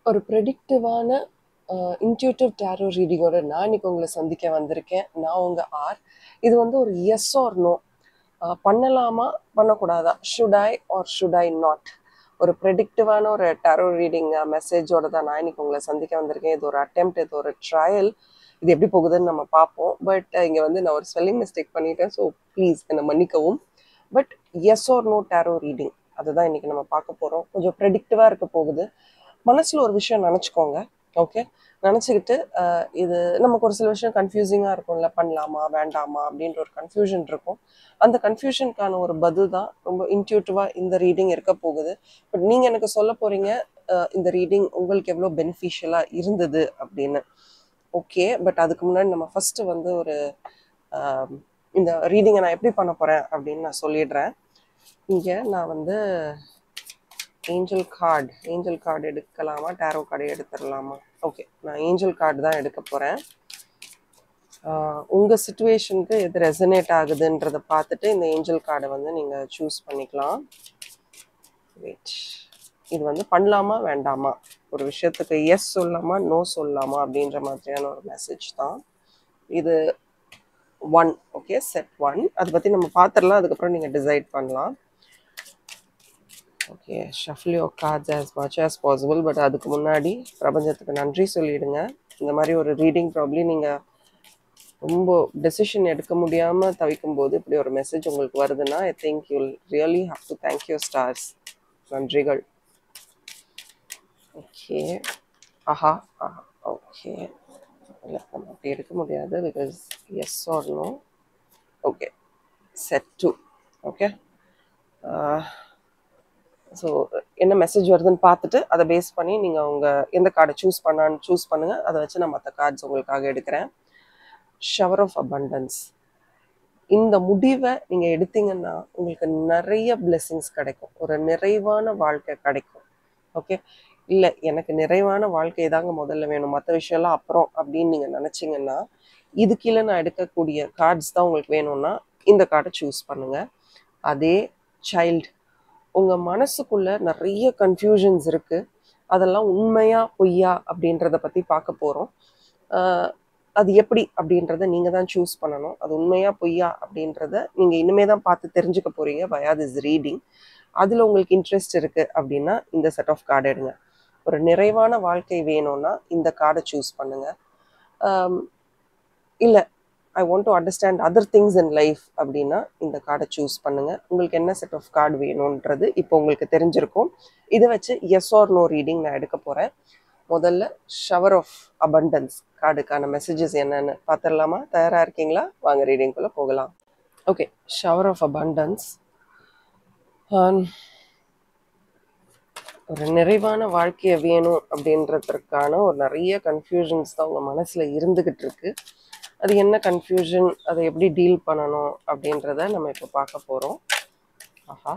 ஒரு ப்ரெடிக்டிவான intuitive tarot ரீடிங்கோட நான் இன்னைக்கு உங்களை சந்திக்க வந்திருக்கேன் நான் உங்க ஆர் இது வந்து ஒரு எஸ் ஆர் நோ பண்ணலாமா பண்ணக்கூடாதா should I or should I not ஒரு ப்ரெடிக்டிவான ஒரு டேரோ ரீடிங் மெசேஜோட தான் நான் இன்னைக்கு உங்களை சந்திக்க வந்திருக்கேன் இது ஒரு அட்டெம்ப்ட் இது ஒரு ட்ரையல் இது எப்படி போகுதுன்னு நம்ம பார்ப்போம் பட் இங்கே வந்து நான் ஒரு ஸ்பெல்லிங் மிஸ்டேக் பண்ணிட்டேன் ஸோ ப்ளீஸ் என்னை மன்னிக்கவும் but yes or no tarot reading அதுதான் இன்னைக்கு நம்ம பார்க்க போகிறோம் கொஞ்சம் ப்ரெடிக்டிவாக இருக்க போகுது மனசில் ஒரு விஷயம் நினச்சிக்கோங்க ஓகே நினச்சிக்கிட்டு இது நமக்கு ஒரு சில விஷயம் கன்ஃபியூசிங்காக இருக்கும்ல பண்ணலாமா வேண்டாமா அப்படின்ற ஒரு கன்ஃபியூஷன் இருக்கும் அந்த கன்ஃபியூஷனுக்கான ஒரு பதில் தான் ரொம்ப இன்ட்யூட்டிவாக இந்த ரீடிங் இருக்க போகுது பட் நீங்கள் எனக்கு சொல்ல போகிறீங்க இந்த ரீடிங் உங்களுக்கு எவ்வளோ பெனிஃபிஷியலாக இருந்தது அப்படின்னு ஓகே பட் அதுக்கு முன்னாடி நம்ம ஃபஸ்ட்டு வந்து ஒரு ஆஹ், இந்த ரீடிங்கை நான் எப்படி பண்ண போகிறேன் அப்படின்னு நான் சொல்லிடுறேன் இங்கே நான் வந்து ஏஞ்சல் கார்டு ஏஞ்சல் கார்டு எடுக்கலாமா டேரோ கார்டு எடுத்துடலாமா ஓகே நான் ஏஞ்சல் கார்டு தான் எடுக்க போகிறேன் உங்கள் சுச்சுவேஷனுக்கு எது ரெசனேட் ஆகுதுன்றதை பார்த்துட்டு இந்த ஏஞ்சல் கார்டை வந்து நீங்கள் சூஸ் பண்ணிக்கலாம் வெயிட் இது வந்து பண்ணலாமா வேண்டாமா ஒரு விஷயத்துக்கு எஸ் சொல்லலாமா நோ சொல்லலாமா அப்படின்ற மாதிரியான ஒரு மெசேஜ் தான் இது ஒன் ஓகே செட் ஒன் அதை பற்றி நம்ம பார்த்துடலாம் அதுக்கப்புறம் நீங்கள் டிசைட் பண்ணலாம் okay shuffle your cards as much as possible but அதுக்கு முன்னாடி பிரபஞ்சத்துக்கு நன்றி சொல்லிடுங்க இந்த மாதிரி ஒரு ரீடிங் ப்ராப்ளி நீங்கள் ரொம்ப டெசிஷன் எடுக்க முடியாமல் தவிக்கும் போது இப்படி ஒரு மெசேஜ் உங்களுக்கு வருதுன்னா I think you'll really have to thank you stars நன்றிகள் ஓகே ஆஹா ஆஹா ஓகே இல்லை நம்ம அப்படி எடுக்க முடியாது because yes or no okay set two okay so என்ன மெசேஜ் வருதுன்னு பார்த்துட்டு அதை பேஸ் பண்ணி நீங்கள் உங்கள் எந்த கார்டை சூஸ் பண்ணான்னு சூஸ் பண்ணுங்கள் அதை வச்சு நான் மற்ற கார்ட்ஸ் உங்களுக்காக எடுக்கிறேன் ஷவர் ஆஃப் abundance இந்த முடிவை நீங்கள் எடுத்தீங்கன்னா உங்களுக்கு நிறைய blessings கிடைக்கும் ஒரு நிறைவான வாழ்க்கை கிடைக்கும் ஓகே இல்லை எனக்கு நிறைவான வாழ்க்கை தாங்க முதல்ல வேணும் மற்ற விஷயம்லாம் அப்புறம் அப்படின்னு நீங்கள் நினச்சிங்கன்னா இது கீழே நான் எடுக்கக்கூடிய கார்ட்ஸ் தான் உங்களுக்கு வேணும்னா இந்த கார்டை சூஸ் பண்ணுங்கள் அதே சைல்டு உங்கள் மனசுக்குள்ள நிறைய கன்ஃபியூஷன்ஸ் இருக்குது அதெல்லாம் உண்மையா பொய்யா அப்படின்றத பற்றி பார்க்க போகிறோம் அது எப்படி அப்படின்றத நீங்கள் தான் சூஸ் பண்ணணும் அது உண்மையா பொய்யா அப்படின்றத நீங்கள் இனிமே தான் பார்த்து தெரிஞ்சுக்க போகிறீங்க வயா திஸ் ரீடிங் அதில் உங்களுக்கு இன்ட்ரெஸ்ட் இருக்குது அப்படின்னா இந்த செட் ஆஃப் கார்டு எடுங்க ஒரு நிறைவான வாழ்க்கை வேணும்னா இந்த கார்டை சூஸ் பண்ணுங்கள் இல்லை I want to understand other things in life அப்படின்னா இந்த கார்டை சூஸ் பண்ணுங்க உங்களுக்கு என்ன செட் ஆஃப் கார்டு வேணுன்றது இப்போ உங்களுக்கு தெரிஞ்சிருக்கும் இதை வச்சு எஸ் ஆர் நோ ரீடிங் நான் எடுக்க போகிறேன் முதல்ல ஷவர் ஆஃப் abundance கார்டுக்கான மெசேஜஸ் என்னன்னு பார்த்துடலாமா தயாராக இருக்கீங்களா வாங்க ரீடிங்குள்ளே போகலாம் ஓகே ஷவர் ஆஃப் abundance ஆம், ஒரு நிறைவான வாழ்க்கையை வேணும் அப்படின்றதுக்கான ஒரு நிறைய கன்ஃபியூஷன்ஸ் தான் உங்கள் மனசில் இருந்துக்கிட்டு இருக்கு அது என்ன கன்ஃபியூஷன் அதை எப்படி டீல் பண்ணணும் அப்படின்றத நம்ம இப்போ பார்க்க போகிறோம் ஆஹா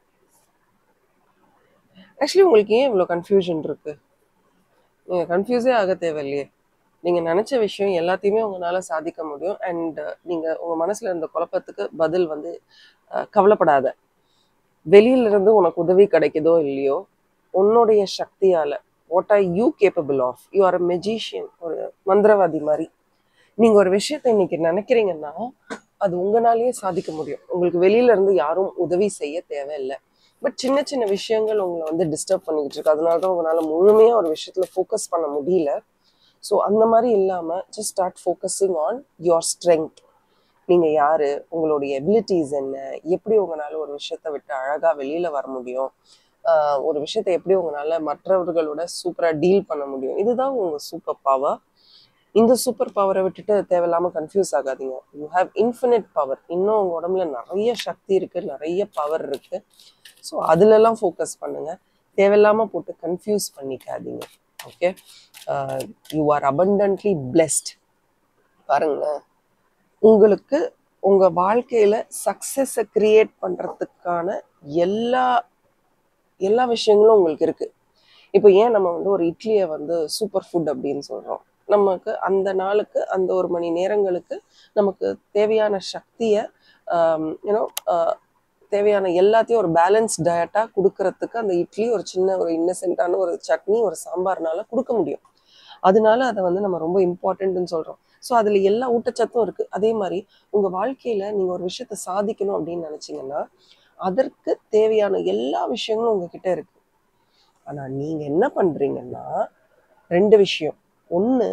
ஆக்சுவலி உங்களுக்கு ஏன் இவ்வளோ கன்ஃபியூஷன் இருக்கு நீங்கள் கன்ஃபியூஸே ஆக தேவையில்லையே நீங்கள் நினச்ச விஷயம் எல்லாத்தையுமே உங்களால் சாதிக்க முடியும் அண்ட் நீங்கள் உங்கள் மனசில் இருந்த குழப்பத்துக்கு பதில் வந்து அஹ், கவலைப்படாத வெளியில இருந்து உனக்கு உதவி கிடைக்குதோ இல்லையோ உன்னுடைய சக்தியால் what are you capable of you are a magician ஒரு மந்திரவாதி மாதிரி நீங்க ஒரு விஷயத்தை இன்னைக்கு நினைக்கிறீங்கன்னா அது உங்களாலேயே சாதிக்க முடியும் உங்களுக்கு வெளியில இருந்து யாரும் உதவி செய்ய தேவையில்லை பட் சின்ன சின்ன விஷயங்கள் உங்களை வந்து டிஸ்டர்ப் பண்ணிக்கிட்டு இருக்கு அதனால தான் உங்களால முழுமையா ஒரு விஷயத்துல ஃபோக்கஸ் பண்ண முடியல ஸோ அந்த மாதிரி இல்லாம just start focusing on your strength நீங்க யாரு உங்களுடைய எபிலிட்டிஸ் என்ன எப்படி உங்களால ஒரு விஷயத்தை விட்டு அழகா வெளியில வர முடியும் ஆஹ் ஒரு விஷயத்தை எப்படி உங்களால மற்றவர்களோட சூப்பரா டீல் பண்ண முடியும் இதுதான் உங்க சூப்பர் பவர் இந்த சூப்பர் பவரை விட்டுட்டு தேவையில்லாம கன்ஃபியூஸ் ஆகாதீங்க யூ ஹாவ் இன்ஃபினிட் பவர் இன்னும் உங்க உடம்புல நிறைய சக்தி இருக்கு நிறைய பவர் இருக்கு ஸோ அதுலலாம் ஃபோக்கஸ் பண்ணுங்க தேவையில்லாம போட்டு கன்ஃபியூஸ் பண்ணிக்காதீங்க okay you are abundantly blessed பாருங்க உங்களுக்கு உங்க வாழ்க்கையில சக்சஸை கிரியேட் பண்றதுக்கான எல்லா எல்லா விஷயங்களும் உங்களுக்கு இருக்கு இப்போ ஏன் நம்ம வந்து ஒரு இட்லியை வந்து சூப்பர் ஃபுட் அப்படின்னு சொல்றோம் நமக்கு அந்த நாளுக்கு அந்த ஒரு மணி நேரங்களுக்கு நமக்கு தேவையான சக்தியை யூனோ தேவையான எல்லாத்தையும் ஒரு பேலன்ஸ் டயட்டாக கொடுக்கறதுக்கு அந்த இட்லி ஒரு சின்ன ஒரு இன்னசென்ட்டான ஒரு சட்னி ஒரு சாம்பார்னால கொடுக்க முடியும் அதனால அதை வந்து நம்ம ரொம்ப இம்பார்ட்டன்ட்னு சொல்கிறோம் ஸோ அதில் எல்லா ஊட்டச்சத்தும் இருக்குது அதே மாதிரி உங்கள் வாழ்க்கையில் நீங்கள் ஒரு விஷயத்த சாதிக்கணும் அப்படின்னு நினச்சிங்கன்னா அதற்கு தேவையான எல்லா விஷயங்களும் உங்ககிட்ட இருக்கு ஆனால் நீங்கள் என்ன பண்ணுறீங்கன்னா ரெண்டு விஷயம் ஒன்று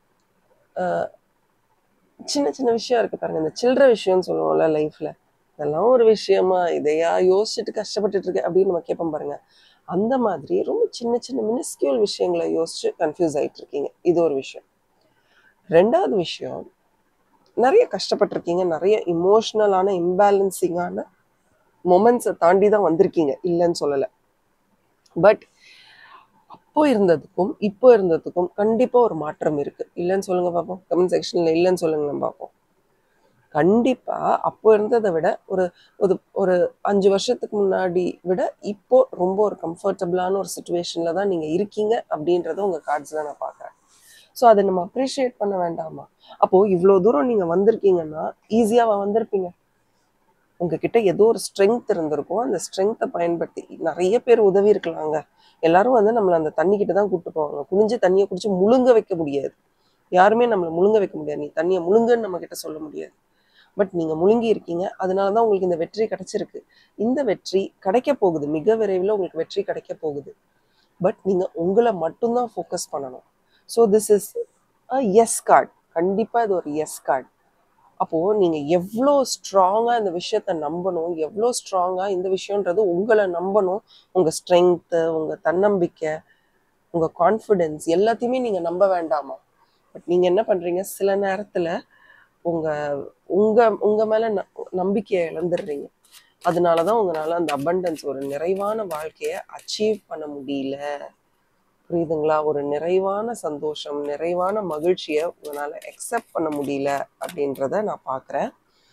சின்ன சின்ன விஷயம் இருக்கு பாருங்க இந்த சில்லற விஷயம்னு சொல்லுவோம்ல லைஃப்ல இதெல்லாம் ஒரு விஷயமா இதையா யோசிச்சுட்டு கஷ்டப்பட்டுட்டு இருக்கு அப்படின்னு நம்ம கேட்போம் பாருங்க அந்த மாதிரி ரொம்ப சின்ன சின்ன மினிஸ்கியூல் விஷயங்களை யோசிச்சு கன்ஃபியூஸ் ஆயிட்டு இருக்கீங்க இது ஒரு விஷயம் ரெண்டாவது விஷயம் நிறைய கஷ்டப்பட்டிருக்கீங்க நிறைய இமோஷ்னலான இம்பேலன்சிங்கான மொமெண்ட்ஸை தாண்டி தான் வந்திருக்கீங்க இல்லைன்னு சொல்லலை பட் அப்போ இருந்ததுக்கும் இப்போ இருந்ததுக்கும் கண்டிப்பா ஒரு மாற்றம் இருக்கு இல்லைன்னு சொல்லுங்க பார்ப்போம் கமெண்ட் செக்ஷன்ல இல்லைன்னு சொல்லுங்க நம்ம பார்ப்போம் கண்டிப்பா அப்போ இருந்ததை விட ஒரு ஒரு ஒரு அஞ்சு வருஷத்துக்கு முன்னாடி விட இப்போ ரொம்ப ஒரு கம்ஃபர்டபுளான ஒரு சுச்சுவேஷன்ல தான் நீங்க இருக்கீங்க அப்படின்றத உங்க கார்ட்ஸ்ல நான் பார்க்குறேன் ஸோ அதை நம்ம அப்ரிஷியேட் பண்ண வேண்டாமா அப்போ இவ்வளோ தூரம் நீங்க வந்திருக்கீங்கன்னா ஈஸியாக வந்திருப்பீங்க உங்ககிட்ட ஏதோ ஒரு ஸ்ட்ரென்த் இருந்திருக்கும் அந்த ஸ்ட்ரென்த்தை பயன்படுத்தி நிறைய பேர் உதவி இருக்கலாங்க எல்லாரும் வந்து நம்மளை அந்த தண்ணி கிட்ட தான் கூட்டு போவாங்க குனிஞ்சு தண்ணியை குடிச்சு முழுங்க வைக்க முடியாது யாருமே நம்மளை முழுங்க வைக்க முடியாது நீ தண்ணியை முழுங்கன்னு நம்ம கிட்ட சொல்ல முடியாது பட் நீங்க முழுங்கி இருக்கீங்க அதனால தான் உங்களுக்கு இந்த வெற்றி கிடைச்சிருக்கு இந்த வெற்றி கிடைக்க போகுது மிக விரைவில் உங்களுக்கு வெற்றி கிடைக்க போகுது பட் நீங்க உங்களை மட்டும்தான் ஃபோக்கஸ் பண்ணணும் so this is a yes card கண்டிப்பா இது ஒரு எஸ் கார்டு அப்போ நீங்க எவ்வளோ ஸ்ட்ராங்கா இந்த விஷயத்த நம்பணும் எவ்வளோ ஸ்ட்ராங்கா இந்த விஷயம்ன்றது உங்களை நம்பணும் உங்க ஸ்ட்ரென்த்து உங்க தன்னம்பிக்கை உங்க கான்ஃபிடென்ஸ் எல்லாத்தையுமே நீங்க நம்ப வேண்டாமா பட் நீங்க என்ன பண்றீங்க சில நேரத்துல உங்க உங்க உங்க மேல ந- நம்பிக்கையை இழந்துடுறீங்க அதனாலதான் உங்களால அந்த அபண்டன்ஸ் ஒரு நிறைவான வாழ்க்கைய அச்சீவ் பண்ண முடியல புரியுதுங்களா ஒரு நிறைவான சந்தோஷம் நிறைவான மகிழ்ச்சியை உங்களால அக்செப்ட் பண்ண முடியல அப்படின்றத நான் பார்க்குறேன்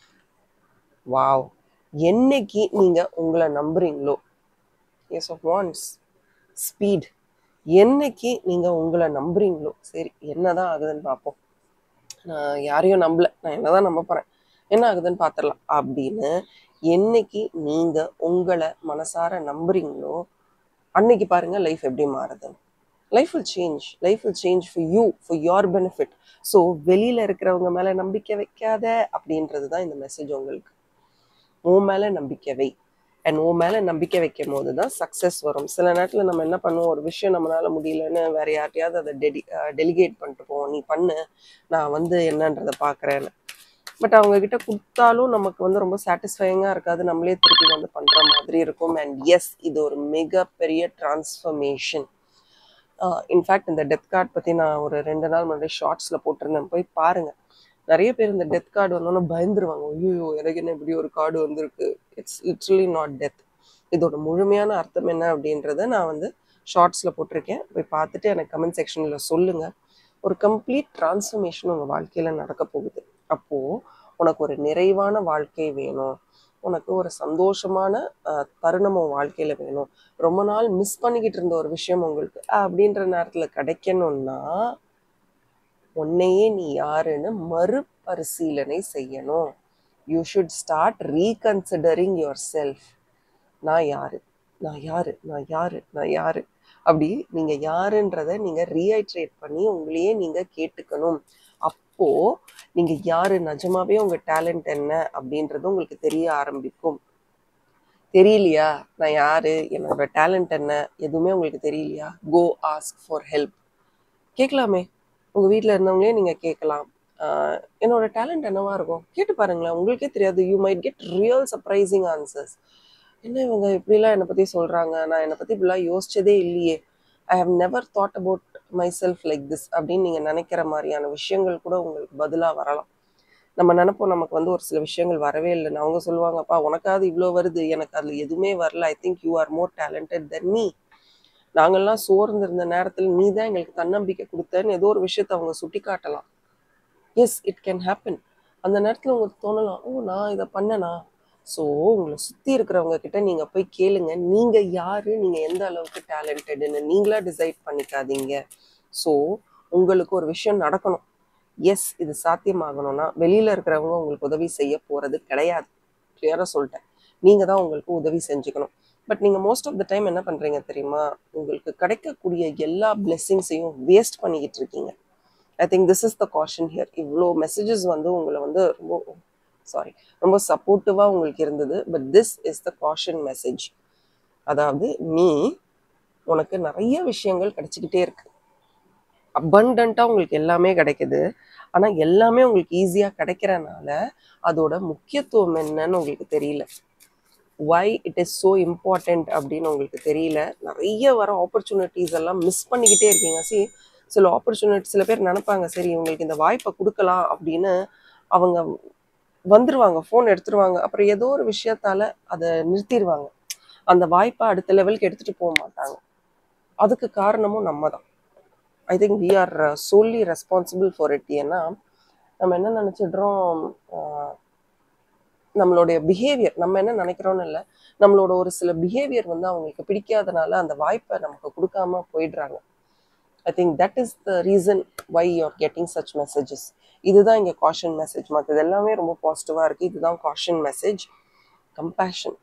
வாவ் என்னைக்கு நீங்க உங்களை நம்புறீங்களோ எஸ் ஆஃப் வான்ஸ் ஸ்பீட் என்னைக்கு நீங்க உங்களை நம்புறீங்களோ சரி என்னதான் ஆகுதுன்னு பார்ப்போம் நான் யாரையும் நம்பல நான் என்னதான் நம்ப போறேன் என்ன ஆகுதுன்னு பார்த்துடலாம் அப்படின்னு என்னைக்கு நீங்க உங்களை மனசார நம்புறீங்களோ அன்னைக்கு பாருங்க லைஃப் எப்படி மாறுதுன்னு life will change life will change for you for your benefit so வெளியில இருக்கிறவங்க மேல நம்பிக்கை வைக்காத அப்படின்றது தான் இந்த மெசேஜ் உங்களுக்கு உன் மேல நம்பிக்கை வை அண்ட் உன் மேல நம்பிக்கை வைக்கும் போது தான் சக்ஸஸ் வரும் சில நேரத்துல நம்ம என்ன பண்ணுவோம் ஒரு விஷயம் நம்மளால முடியலன்னு வேற யார்ட்டையாவது அதை டெடி டெலிகேட் பண்ணிட்டு போவோம் நீ பண்ணு நான் வந்து என்னன்றதை பார்க்கறேன்னு பட் அவங்க கிட்ட கொடுத்தாலும் நமக்கு வந்து ரொம்ப சாட்டிஸ்ஃபைங்காக இருக்காது நம்மளே திருப்பி வந்து பண்ற மாதிரி இருக்கும் அண்ட் எஸ் இது ஒரு மிகப்பெரிய டிரான்ஸ்ஃபர்மேஷன் இன்ஃபேக்ட் இந்த டெத் கார்டு பற்றி நான் ஒரு ரெண்டு நாள் முன்னாடி ஷார்ட்ஸில் போட்டிருந்தேன் போய் பாருங்க நிறைய பேர் இந்த டெத் கார்டு வந்தோன்னே பயந்துருவாங்க ஐயோ எனக்கு என்ன இப்படி ஒரு கார்டு வந்திருக்கு இட்ஸ் லிட்ரலி நாட் டெத் இதோட முழுமையான அர்த்தம் என்ன அப்படின்றத நான் வந்து ஷார்ட்ஸில் போட்டிருக்கேன் போய் பார்த்துட்டு எனக்கு கமெண்ட் செக்ஷனில் சொல்லுங்க ஒரு கம்ப்ளீட் டிரான்ஸ்ஃபர்மேஷன் உங்கள் வாழ்க்கையில் நடக்க போகுது அப்போது உனக்கு ஒரு நிறைவான வாழ்க்கை வேணும் உனக்கு ஒரு சந்தோஷமான அஹ், தருணம் உன் வாழ்க்கையில் வேணும் ரொம்ப நாள் மிஸ் பண்ணிக்கிட்டு இருந்த ஒரு விஷயம் உங்களுக்கு அப்படின்ற நேரத்தில் கிடைக்கணும்னா உன்னையே நீ யாருன்னு மறுபரிசீலனை செய்யணும் you should start reconsidering yourself நான் யாரு நான் யாரு நான் யாரு நான் யாரு அப்படி நீங்க யாருன்றத நீங்க ரீஐட்ரேட் பண்ணி உங்களையே நீங்க கேட்டுக்கணும் அப்போ நீங்க யாரு நிஜமாவே உங்க டேலண்ட் என்ன அப்படின்றது உங்களுக்கு தெரிய ஆரம்பிக்கும் தெரியலையா நான் யாரு என்னோட டேலண்ட் என்ன எதுவுமே உங்களுக்கு தெரியலையா கோ ஆஸ்க் ஃபார் ஹெல்ப் கேட்கலாமே உங்க வீட்ல இருந்தவங்களே நீங்க கேட்கலாம் ஆஹ் என்னோட டேலண்ட் என்னவா இருக்கும் கேட்டு பாருங்களேன் உங்களுக்கே தெரியாது you might get real surprising answers என்ன இவங்க இப்படிலாம் என்னை பத்தி சொல்றாங்க நான் என்னை பத்தி இப்படிலாம் யோசிச்சதே இல்லையே I have never thought about myself like this அப்படின்னு நீங்க நினைக்கிற மாதிரியான விஷயங்கள் கூட உங்களுக்கு பதிலா வரலாம் நம்ம நினைப்போம் நமக்கு வந்து ஒரு சில விஷயங்கள் வரவே இல்லைன்னு அவங்க சொல்லுவாங்கப்பா உனக்காவது இவ்வளோ வருது எனக்கு அதுல எதுவுமே வரல I think you are more talented than me நாங்கெல்லாம் சோர்ந்து இருந்த நேரத்தில் நீ தான் எங்களுக்கு தன்னம்பிக்கை கொடுத்தேன்னு ஏதோ ஒரு விஷயத்தை அவங்க சுட்டி காட்டலாம் எஸ் இட் கேன் ஹேப்பன் அந்த நேரத்தில் உங்களுக்கு தோணலாம் ஓ நான் இதை பண்ணனா ஸோ உங்களை சுற்றி இருக்கிறவங்க கிட்ட நீங்கள் போய் கேளுங்க நீங்கள் யாரு நீங்கள் எந்த அளவுக்கு டேலண்டடுன்னு நீங்களா டிசைட் பண்ணிக்காதீங்க ஸோ உங்களுக்கு ஒரு விஷயம் நடக்கணும் எஸ் இது சாத்தியமாகணும்னா வெளியில் இருக்கிறவங்க உங்களுக்கு உதவி செய்ய போகிறது கிடையாது கிளியராக சொல்லிட்டேன் நீங்கள் தான் உங்களுக்கு உதவி செஞ்சுக்கணும் பட் நீங்கள் மோஸ்ட் ஆஃப் த டைம் என்ன பண்ணுறீங்க தெரியுமா உங்களுக்கு கிடைக்கக்கூடிய எல்லா பிளெஸ்ஸிங்ஸையும் வேஸ்ட் பண்ணிக்கிட்டு இருக்கீங்க I think this is the caution here இவ்வளோ மெசேஜஸ் வந்து உங்களை வந்து ரொம்ப சாரி ரொம்ப சப்போர்ட்டிவாக உங்களுக்கு இருந்தது but this is the caution message அதாவது நீ உனக்கு நிறைய விஷயங்கள் கிடைச்சிக்கிட்டே இருக்கு அபண்டண்ட்டாக உங்களுக்கு எல்லாமே கிடைக்குது ஆனால் எல்லாமே உங்களுக்கு ஈஸியாக கிடைக்கிறனால அதோட முக்கியத்துவம் என்னன்னு உங்களுக்கு தெரியல why it is so important அப்படின்னு உங்களுக்கு தெரியல நிறைய வர ஆப்பர்ச்சுனிட்டிஸ் எல்லாம் மிஸ் பண்ணிக்கிட்டே இருக்கீங்க சி சில ஆப்பர்ச்சுனிட்டி சில பேர் நினைப்பாங்க சரி இவங்களுக்கு இந்த வாய்ப்பை கொடுக்கலாம் அப்படின்னு அவங்க வந்துருவாங்க ஃபோன் எடுத்துருவாங்க அப்புறம் ஏதோ ஒரு விஷயத்தால அதை நிறுத்திடுவாங்க அந்த வாய்ப்பை அடுத்த லெவலுக்கு எடுத்துட்டு போக மாட்டாங்க அதுக்கு காரணமும் நம்ம தான் I think we are solely responsible for it ஏன்னா நம்ம என்ன நினச்சிடுறோம் நம்மளுடைய பிஹேவியர் நம்ம என்ன நினைக்கிறோம்னு இல்லை நம்மளோட ஒரு சில பிஹேவியர் வந்து அவங்களுக்கு பிடிக்காதனால அந்த வாய்ப்பை நமக்கு கொடுக்காம போயிடுறாங்க I think that is the reason why you're getting such messages இதுதான் இங்கே காஷன் மெசேஜ் மற்றது எல்லாமே ரொம்ப பாசிட்டிவாக இருக்குது இதுதான் caution message compassion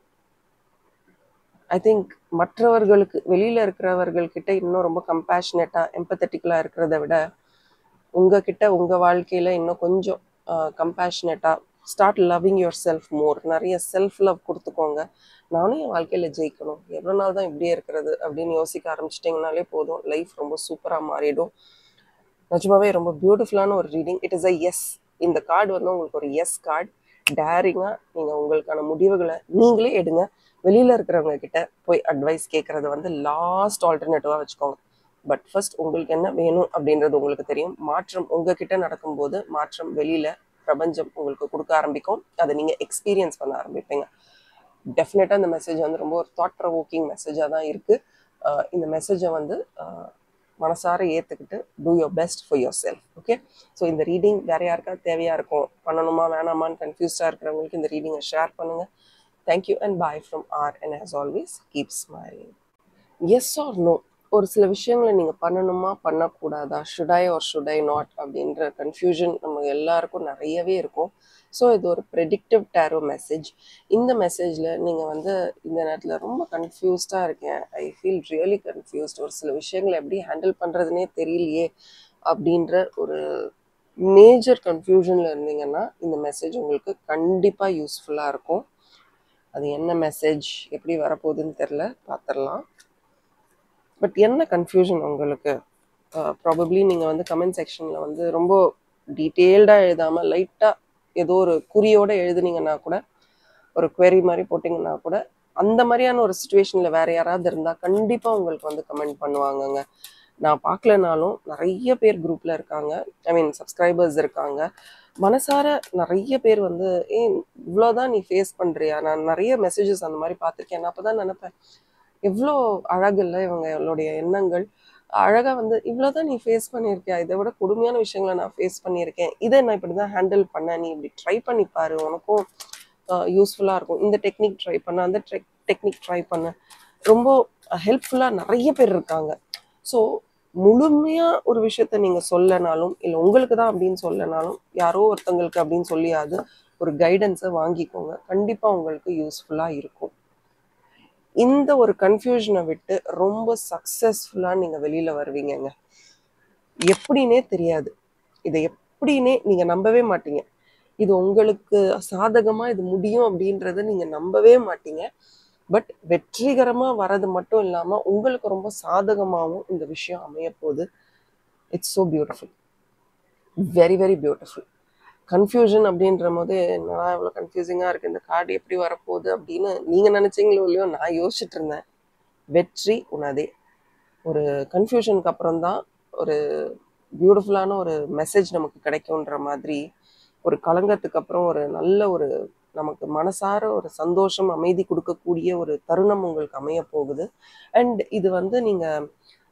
I think மற்றவர்களுக்கு வெளியில் இருக்கிறவர்கள்கிட்ட இன்னும் ரொம்ப கம்பேஷனேட்டாக எம்பத்தட்டிக்கலாக இருக்கிறத விட உங்ககிட்ட உங்கள் வாழ்க்கையில் இன்னும் கொஞ்சம் கம்பேஷனேட்டாக start loving yourself more நிறைய செல்ஃப் லவ் கொடுத்துக்கோங்க நானும் என் வாழ்க்கையில் ஜெயிக்கணும் எவ்வளோ நாள் தான் இப்படியே இருக்கிறது அப்படின்னு யோசிக்க ஆரம்பிச்சிட்டிங்கனாலே போதும் லைஃப் ரொம்ப சூப்பராக மாறிடும் நிஜமாவே ரொம்ப பியூட்டிஃபுல்லான ஒரு reading it is a yes இந்த கார்டு வந்து உங்களுக்கு ஒரு எஸ் கார்டு டேரிங்காக நீங்கள் உங்களுக்கான முடிவுகளை நீங்களே எடுங்க வெளியில் இருக்கிறவங்க கிட்ட போய் அட்வைஸ் கேட்குறது வந்து லாஸ்ட் ஆல்டர்னேட்டிவாக வச்சுக்கோங்க பட் ஃபர்ஸ்ட் உங்களுக்கு என்ன வேணும் அப்படின்றது உங்களுக்கு தெரியும் மாற்றம் உங்ககிட்ட நடக்கும்போது மாற்றம் வெளியில் பிரபஞ்சம் உங்களுக்கு கொடுக்க ஆரம்பிக்கும் அதை நீங்கள் எக்ஸ்பீரியன்ஸ் பண்ண ஆரம்பிப்பீங்க டெஃபினட்டாக இந்த மெசேஜ் வந்து ரொம்ப ஒரு தாட் ப்ரொவோக்கிங் மெசேஜாக தான் இருக்குது இந்த மெசேஜை வந்து மனசார ஏற்றுக்கிட்டு do your best for yourself okay so இந்த ரீடிங் வேற யாருக்காவது தேவையாக இருக்கும் பண்ணணுமா வேணாமான்னு கன்ஃபியூஸ்டாக இருக்கிறவங்களுக்கு இந்த ரீடிங்கை ஷேர் பண்ணுங்கள் thank you and bye from our end as always keep smiling yes or no ஒரு சில விஷயங்களை நீங்கள் பண்ணணுமா பண்ணக்கூடாதா should I or should I not அப்படின்ற கன்ஃபியூஷன் நம்ம எல்லாருக்கும் நிறையவே இருக்கும் ஸோ இது ஒரு ப்ரெடிக்டிவ் டேரோ மெசேஜ் இந்த மெசேஜில் நீங்கள் வந்து இந்த நேரத்தில் ரொம்ப கன்ஃபியூஸ்டாக இருக்கேன் ஐ ஃபீல் ரியலி கன்ஃபியூஸ்ட் ஒரு சில விஷயங்களை எப்படி ஹேண்டில் பண்ணுறதுனே தெரியலையே அப்படின்ற ஒரு மேஜர் கன்ஃபியூஷனில் இருந்தீங்கன்னா இந்த மெசேஜ் உங்களுக்கு கண்டிப்பாக யூஸ்ஃபுல்லாக இருக்கும் அது என்ன மெசேஜ் எப்படி வரப்போகுதுன்னு தெரில பார்த்துடலாம் பட் என்ன கன்ஃபியூஷன் உங்களுக்கு ப்ராபப்ளி நீங்கள் வந்து கமெண்ட் செக்ஷனில் வந்து ரொம்ப டீட்டெயில்டாக எழுதாமல் லைட்டாக ஏதோ ஒரு குறியோட எழுதுனீங்கன்னா கூட ஒரு query மாதிரி போட்டிங்கன்னா கூட அந்த மாதிரியான ஒரு சுச்சுவேஷனில் வேற யாராவது இருந்தால் கண்டிப்பாக உங்களுக்கு வந்து கமெண்ட் பண்ணுவாங்கங்க நான் பார்க்கலனாலும் நிறைய பேர் குரூப்பில் இருக்காங்க ஐ மீன் சப்ஸ்கிரைபர்ஸ் இருக்காங்க மனசார நிறைய பேர் வந்து ஏ இவ்வளோதான் நீ ஃபேஸ் பண்ணுறியா நான் நிறைய மெசேஜஸ் அந்த மாதிரி பார்த்துருக்கேன் நான் அப்போ தான் நினப்பேன் எவ்வளோ அழகு இல்லை இவங்களுடைய எண்ணங்கள் அழகாக வந்து இவ்வளோதான் நீ ஃபேஸ் பண்ணியிருக்கியா இதை விட கொடுமையான விஷயங்களை நான் ஃபேஸ் பண்ணியிருக்கேன் இதை நான் இப்படி தான் ஹேண்டில் பண்ணேன் நீ இப்படி ட்ரை பண்ணி பாரு உனக்கும் யூஸ்ஃபுல்லாக இருக்கும் இந்த டெக்னிக் ட்ரை பண்ண அந்த டெக்னிக் ட்ரை பண்ண ரொம்ப ஹெல்ப்ஃபுல்லாக நிறைய பேர் இருக்காங்க ஸோ முழுமையாக ஒரு விஷயத்த நீங்கள் சொல்லனாலும் இல்லை உங்களுக்கு தான் அப்படின்னு சொல்லனாலும் யாரோ ஒருத்தங்களுக்கு அப்படின்னு சொல்லியாவது ஒரு கைடன்ஸை வாங்கிக்கோங்க கண்டிப்பாக உங்களுக்கு யூஸ்ஃபுல்லாக இருக்கும் இந்த ஒரு கன்ஃபியூஷனை விட்டு ரொம்ப சக்ஸஸ்ஃபுல்லாக நீங்கள் வெளியில் வருவீங்கங்க எப்படின்னே தெரியாது இதை எப்படின்னே நீங்கள் நம்பவே மாட்டீங்க இது உங்களுக்கு சாதகமாக இது முடியும் அப்படின்றத நீங்கள் நம்பவே மாட்டீங்க பட் வெற்றிகரமாக வரது மட்டும் இல்லாமல் உங்களுக்கு ரொம்ப சாதகமாகவும் இந்த விஷயம் அமைய போகுது it's so beautiful very very beautiful confusion அப்படின்ற போது என்னடா இவ்வளோ கன்ஃபியூசிங்காக இருக்குது இந்த கார்டு எப்படி வரப்போகுது அப்படின்னு நீங்கள் நினச்சிங்களோ இல்லையோ நான் யோசிச்சுட்டு இருந்தேன் வெற்றி உனதே ஒரு கன்ஃபியூஷனுக்கு அப்புறம் தான் ஒரு பியூட்டிஃபுல்லான ஒரு மெசேஜ் நமக்கு கிடைக்குன்ற மாதிரி ஒரு கலங்கத்துக்கு அப்புறம் ஒரு நல்ல ஒரு நமக்கு மனசார ஒரு சந்தோஷம் அமைதி கொடுக்கக்கூடிய ஒரு தருணம் உங்களுக்கு அமைய போகுது அண்ட் இது வந்து நீங்கள்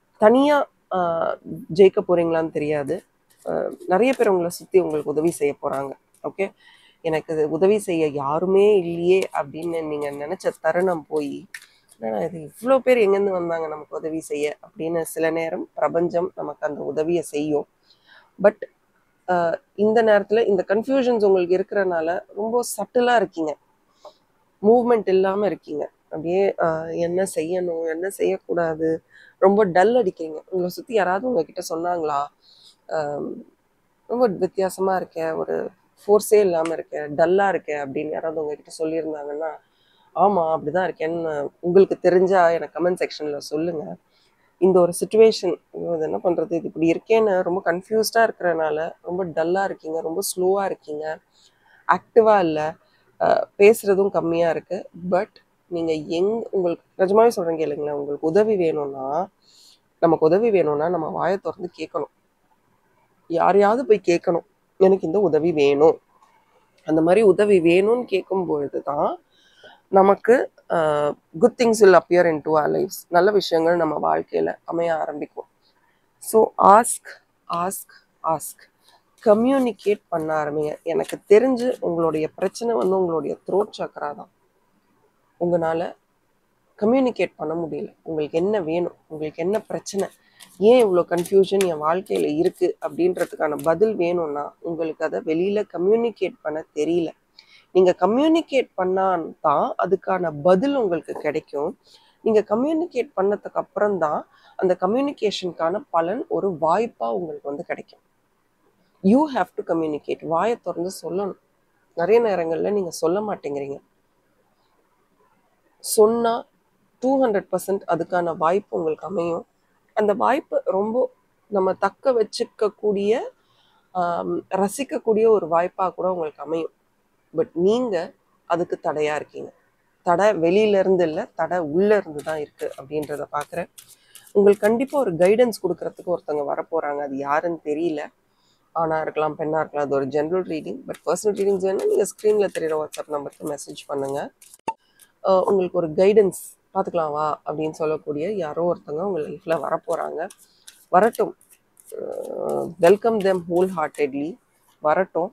தனியாக ஜெயிக்க போறீங்களான்னு தெரியாது அஹ் நிறைய பேர் உங்களை சுற்றி உங்களுக்கு உதவி செய்ய போகிறாங்க ஓகே எனக்கு இது உதவி செய்ய யாருமே இல்லையே அப்படின்னு நீங்கள் நினச்ச தருணம் போய் என்னடா இது இவ்வளோ பேர் எங்கேருந்து வந்தாங்க நமக்கு உதவி செய்ய அப்படின்னு சில நேரம் பிரபஞ்சம் நமக்கு அந்த உதவியை செய்யும் பட் இந்த நேரத்தில் இந்த கன்ஃபியூஷன்ஸ் உங்களுக்கு இருக்கிறனால ரொம்ப சட்டிலாக இருக்கீங்க மூவ்மெண்ட் இல்லாமல் இருக்கீங்க அப்படியே ஆஹ், என்ன செய்யணும் என்ன செய்யக்கூடாது ரொம்ப டல் அடிக்கிறீங்க உங்களை சுற்றி யாராவது உங்ககிட்ட சொன்னாங்களா ஆம், ரொம்ப வித்தியாசமாக இருக்கேன் ஒரு ஃபோர்ஸே இல்லாமல் இருக்கேன் டல்லாக இருக்கேன் அப்படின்னு யாராவது உங்ககிட்ட சொல்லியிருந்தாங்கன்னா ஆமாம் அப்படி தான் இருக்கேன்னு உங்களுக்கு தெரிஞ்சா எனக்கு கமெண்ட் செக்ஷனில் சொல்லுங்கள் இந்த ஒரு சுச்சுவேஷன் இது என்ன பண்ணுறது இது இப்படி இருக்கேன்னு ரொம்ப கன்ஃபியூஸ்டாக இருக்கிறனால ரொம்ப டல்லாக இருக்கீங்க ரொம்ப ஸ்லோவாக இருக்கீங்க ஆக்டிவாக இல்லை பேசுகிறதும் கம்மியாக இருக்குது பட் நீங்கள் எங் உங்களுக்கு நிஜமாவே சொல்கிறேன் கேளுங்களேன் உங்களுக்கு உதவி வேணும்னா நமக்கு உதவி வேணும்னா நம்ம வாயை திறந்து கேட்கணும் யாரையாவது போய் கேட்கணும் எனக்கு இந்த உதவி வேணும் அந்த மாதிரி உதவி வேணும்னு கேட்கும் பொழுது தான் நமக்கு good things will appear into our lives நல்ல விஷயங்கள் நம்ம வாழ்க்கையில் அமைய ஆரம்பிக்கும் so ask ask ask communicate பண்ண ஆரம்பிங்க எனக்கு தெரிஞ்சு உங்களுடைய பிரச்சனை வந்து உங்களுடைய த்ரோட் சக்கரா தான் உங்களால் கம்யூனிகேட் பண்ண முடியல உங்களுக்கு என்ன வேணும் உங்களுக்கு என்ன பிரச்சனை ஏன் இவ்வளோ கன்ஃபியூஷன் என் வாழ்க்கையில் இருக்குது அப்படின்றதுக்கான பதில் வேணும்னா உங்களுக்கு அதை வெளியில் கம்யூனிகேட் பண்ண தெரியல நீங்கள் கம்யூனிகேட் பண்ணால் தான் அதுக்கான பதில் உங்களுக்கு கிடைக்கும் நீங்கள் கம்யூனிகேட் பண்ணதுக்கு அப்புறம் தான் அந்த கம்யூனிகேஷனுக்கான பலன் ஒரு வாய்ப்பாக உங்களுக்கு வந்து கிடைக்கும் யூ ஹாவ் டு கம்யூனிகேட் வாயை திறந்து சொல்லணும் நிறைய நேரங்களில் நீங்கள் சொல்ல மாட்டேங்கிறீங்க சொன்னால் டூ ஹண்ட்ரட் பர்சன்ட் அதுக்கான வாய்ப்பு உங்களுக்கு அமையும் அந்த வாய்ப்பு ரொம்ப நம்ம தக்க வச்சுக்கக்கூடிய ஆம், ரசிக்கக்கூடிய ஒரு வாய்ப்பாக கூட உங்களுக்கு அமையும் பட் நீங்கள் அதுக்கு தடையாக இருக்கீங்க தடை வெளியில இருந்து இல்லை தடை உள்ளே இருந்து தான் இருக்குது அப்படின்றத பார்க்குறேன் உங்களுக்கு கண்டிப்பாக ஒரு கைடன்ஸ் கொடுக்கறதுக்கு ஒருத்தவங்க வரப்போகிறாங்க அது யாருன்னு தெரியல ஆணாக இருக்கலாம் பெண்ணாக இருக்கலாம் அது ஒரு general reading but personal readings வேணால் நீங்கள் ஸ்க்ரீனில் தெரியிற வாட்ஸ்அப் நம்பருக்கு மெசேஜ் பண்ணுங்கள் ஆஹ் உங்களுக்கு ஒரு கைடன்ஸ் பார்த்துக்கலாம் வா அப்படின்னு சொல்லக்கூடிய யாரோ ஒருத்தவங்க உங்கள் லைஃப்பில் வரப்போகிறாங்க வரட்டும் வெல்கம் தெம் ஹோல் ஹார்ட்டட்லி வரட்டும்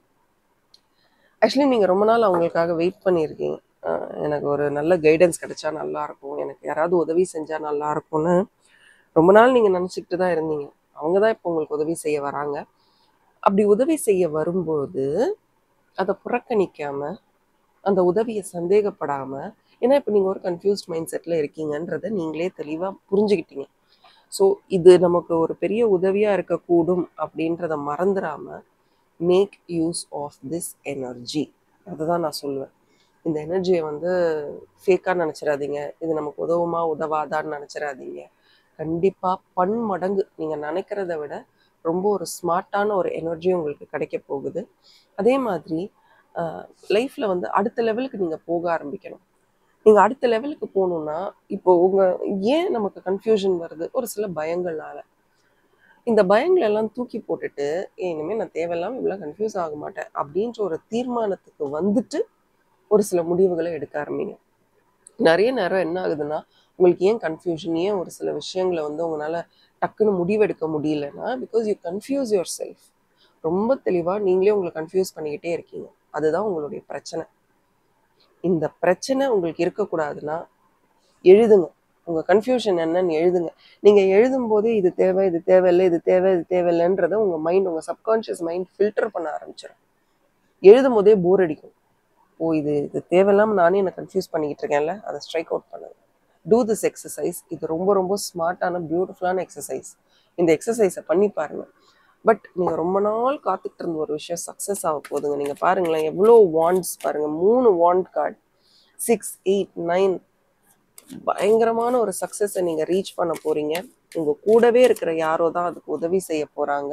ஆக்சுவலி நீங்கள் ரொம்ப நாள் அவங்களுக்காக வெயிட் பண்ணியிருக்கீங்க ஆஹ் எனக்கு ஒரு நல்ல கைடன்ஸ் கிடைச்சா நல்லா இருக்கும் எனக்கு யாராவது உதவி செஞ்சால் நல்லா இருக்கும்னு ரொம்ப நாள் நீங்கள் நினச்சிக்கிட்டு தான் இருந்தீங்க அவங்க தான் இப்போ உங்களுக்கு உதவி செய்ய வராங்க அப்படி உதவி செய்ய வரும்போது அதை புறக்கணிக்காம அந்த உதவியை சந்தேகப்படாம ஏன்னா இப்போ நீங்கள் ஒரு கன்ஃபியூஸ்ட் மைண்ட் செட்டில் இருக்கீங்கன்றதை நீங்களே தெளிவாக புரிஞ்சுக்கிட்டீங்க ஸோ இது நமக்கு ஒரு பெரிய உதவியாக இருக்கக்கூடும் அப்படின்றத மறந்துடாம make use of this energy அதுதான் நான் சொல்லுவேன் இந்த எனர்ஜியை வந்து ஃபேக்காக நினச்சிடாதீங்க இது நமக்கு உதவுமா உதவாதான்னு நினச்சிடாதீங்க கண்டிப்பாக பன்மடங்கு நீங்கள் நினைக்கிறத விட ரொம்ப ஒரு ஸ்மார்ட்டான ஒரு எனர்ஜி உங்களுக்கு கிடைக்க போகுது அதே மாதிரி லைஃப்பில் வந்து அடுத்த லெவலுக்கு நீங்கள் போக ஆரம்பிக்கணும் நீங்கள் அடுத்த லெவலுக்கு போகணுன்னா இப்போ உங்கள் ஏன் நமக்கு கன்ஃபியூஷன் வருது ஒரு சில பயங்கள்னால இந்த பயங்கள் எல்லாம் தூக்கி போட்டுட்டு "ஏய், இனிமேல் நான் தேவையில்லாமல் இவ்வளோ கன்ஃபியூஸ் ஆக மாட்டேன் அப்படின்ற ஒரு தீர்மானத்துக்கு வந்துட்டு ஒரு சில முடிவுகளை எடுக்க ஆரம்பிங்க நிறைய நேரம் என்ன ஆகுதுன்னா உங்களுக்கு ஏன் கன்ஃபியூஷன் ஏன் ஒரு சில விஷயங்களை வந்து உங்களால் டக்குன்னு முடிவெடுக்க முடியலன்னா because you confuse yourself ரொம்ப தெளிவாக நீங்களே உங்களை கன்ஃபியூஸ் பண்ணிக்கிட்டே இருக்கீங்க அதுதான் உங்களுடைய பிரச்சனை இந்த பிரச்சனை உங்களுக்கு இருக்கக்கூடாதுன்னா எழுதுங்க உங்கள் கன்ஃபியூஷன் என்னன்னு எழுதுங்க நீங்கள் எழுதும்போது இது தேவை இது தேவையில்லை இது தேவை இது தேவையில்லைன்றதை உங்கள் மைண்ட் உங்கள் சப்கான்ஷியஸ் மைண்ட் ஃபில்டர் பண்ண ஆரம்பிச்சிடும் எழுதும் போதே போர் அடிக்கும் ஓ இது இது தேவையில்லாம நானே என்னை கன்ஃபியூஸ் பண்ணிக்கிட்டு இருக்கேன்ல அதை ஸ்ட்ரைக் அவுட் பண்ணுங்க டூ திஸ் எக்ஸசைஸ் இது ரொம்ப ரொம்ப ஸ்மார்ட்டான பியூட்டிஃபுல்லான எக்ஸசைஸ் இந்த எக்ஸசைஸை பண்ணி பாருங்க பட் நீங்கள் ரொம்ப நாள் காத்துக்கிட்டு இருந்த ஒரு விஷயம் சக்ஸஸ் ஆக போகுதுங்க நீங்கள் பாருங்களேன் எவ்வளோ வாண்ட்ஸ் பாருங்க மூணு wand card six eight nine பயங்கரமான ஒரு சக்ஸஸை நீங்கள் ரீச் பண்ண போறீங்க உங்கள் கூடவே இருக்கிற யாரோ தான் அதுக்கு உதவி செய்ய போகிறாங்க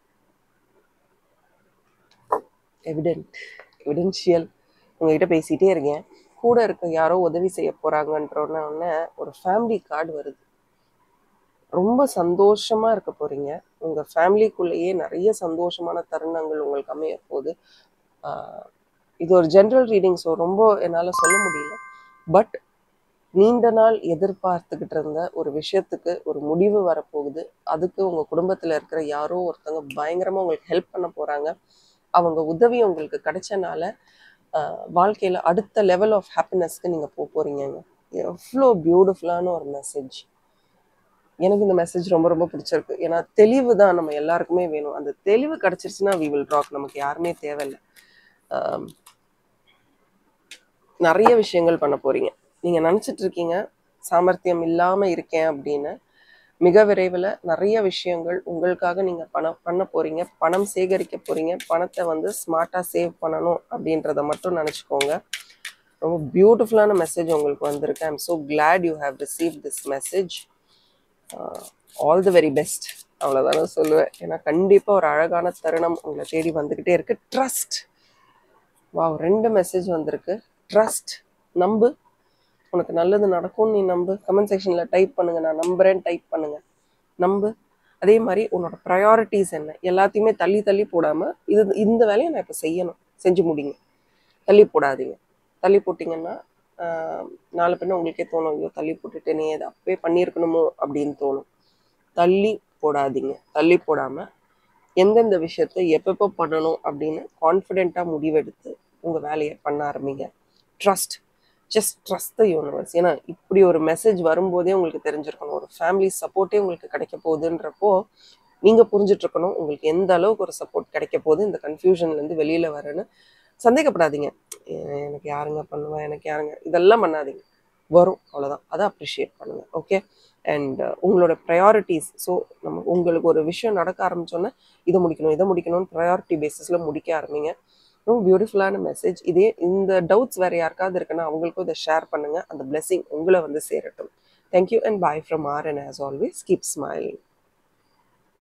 எவிடென்ட் எவிடென்ஷியல் உங்ககிட்ட பேசிகிட்டே இருக்கேன் கூட இருக்க யாரோ உதவி செய்ய போகிறாங்கன்றோன்னே ஒரு ஃபேமிலி கார்டு வருது ரொம்ப சந்தோஷமா இருக்க போறீங்க உங்க ஃபேமிலிக்குள்ளேயே நிறைய சந்தோஷமான தருணங்கள் உங்களுக்கு அமைய போகுது ஆஹ் இது ஒரு ஜென்ரல் ரீடிங் ஸோ ரொம்ப என்னால் சொல்ல முடியல பட் நீண்ட நாள் எதிர்பார்த்துக்கிட்டு இருந்த ஒரு விஷயத்துக்கு ஒரு முடிவு வரப்போகுது அதுக்கு உங்க குடும்பத்துல இருக்கிற யாரோ ஒருத்தங்க பயங்கரமா உங்களுக்கு ஹெல்ப் பண்ண போறாங்க அவங்க உதவி உங்களுக்கு கிடைச்சனால ஆஹ் வாழ்க்கையில அடுத்த லெவல் ஆஃப் ஹாப்பினஸ்க்கு நீங்க போக போறீங்கங்க எவ்வளோ பியூட்டிஃபுல்லான ஒரு மெசேஜ் எனக்கு இந்த மெசேஜ் ரொம்ப ரொம்ப பிடிச்சிருக்கு ஏன்னா தெளிவு தான் நம்ம எல்லாருக்குமே வேணும் அந்த தெளிவு கிடைச்சிருச்சுன்னா வி வில் ராக் நமக்கு யாருமே தேவையில்லை ஆம், நிறைய விஷயங்கள் பண்ண போறீங்க நீங்க நினைச்சிட்டு இருக்கீங்க சாமர்த்தியம் இல்லாம இருக்கேன் அப்படின்னு மிக விரைவில் நிறைய விஷயங்கள் உங்களுக்காக நீங்க பணம் பண்ண போறீங்க பணம் சேகரிக்க போறீங்க பணத்தை வந்து ஸ்மார்ட்டா சேவ் பண்ணணும் அப்படின்றத மட்டும் நினைச்சுக்கோங்க ரொம்ப பியூட்டிஃபுல்லான மெசேஜ் உங்களுக்கு வந்திருக்கு I am so glad you have receive this message all the very best அவ்வளோதானே சொல்லுவேன் ஏன்னா கண்டிப்பாக ஒரு அழகான தருணம் உங்களை தேடி வந்துக்கிட்டே இருக்கு ட்ரஸ்ட் வாவ் ரெண்டு மெசேஜ் வந்திருக்கு ட்ரஸ்ட் நம்பு உனக்கு நல்லது நடக்கும்னு நீ நம்பு கமெண்ட் செக்ஷனில் டைப் பண்ணுங்க நான் நம்புறேன் டைப் பண்ணுங்க நம்பு அதே மாதிரி உன்னோட ப்ரையாரிட்டிஸ் என்ன எல்லாத்தையுமே தள்ளி தள்ளி போடாமல் இது இந்த வேலையை நான் இப்போ செய்யணும் செஞ்சு முடிங்க தள்ளி போடாதீங்க தள்ளி போட்டிங்கன்னா ஆஹ், நாளை பின்ன உங்களுக்கே தோணும் ஐயோ தள்ளி போட்டுட்டேனே இதை அப்பவே பண்ணியிருக்கணுமோ அப்படின்னு தோணும் தள்ளி போடாதீங்க தள்ளி போடாமல் எந்தெந்த விஷயத்தை எப்பப்போ பண்ணணும் அப்படின்னு கான்ஃபிடென்ட்டாக முடிவெடுத்து உங்கள் வேலையை பண்ண ஆரம்பிங்க trust just trust the universe ஏன்னா இப்படி ஒரு மெசேஜ் வரும்போதே உங்களுக்கு தெரிஞ்சிருக்கணும் ஒரு ஃபேமிலி சப்போர்ட்டே உங்களுக்கு கிடைக்க போகுதுன்றப்போ நீங்கள் புரிஞ்சுட்டு இருக்கணும் உங்களுக்கு எந்த அளவுக்கு ஒரு சப்போர்ட் கிடைக்க போகுது இந்த கன்ஃபியூஷன்லேருந்து வெளியில் வரேன்னு சந்தேகப்படாதீங்க எ- எனக்கு யாருங்க பண்ணுவா எனக்கு யாருங்க இதெல்லாம் பண்ணாதீங்க வரும் அவ்வளோதான் அதை அப்ரிஷியேட் பண்ணுங்க ஓகே அண்ட் உங்களோட ப்ரையாரிட்டிஸ் ஸோ நம்ம உங்களுக்கு ஒரு விஷயம் நடக்க ஆரம்பிச்சோன்னே இதை முடிக்கணும் இதை முடிக்கணும்னு ப்ரையாரிட்டி பேசிஸில் முடிக்க ஆரம்பிங்க ரொம்ப பியூட்டிஃபுல்லான மெசேஜ் இதே இந்த டவுட்ஸ் வேறு யாருக்காவது இருக்குன்னா அவங்களுக்கும் இதை ஷேர் பண்ணுங்கள் அந்த blessing உங்களை வந்து சேரட்டும் thank you and bye from our end as always keep smiling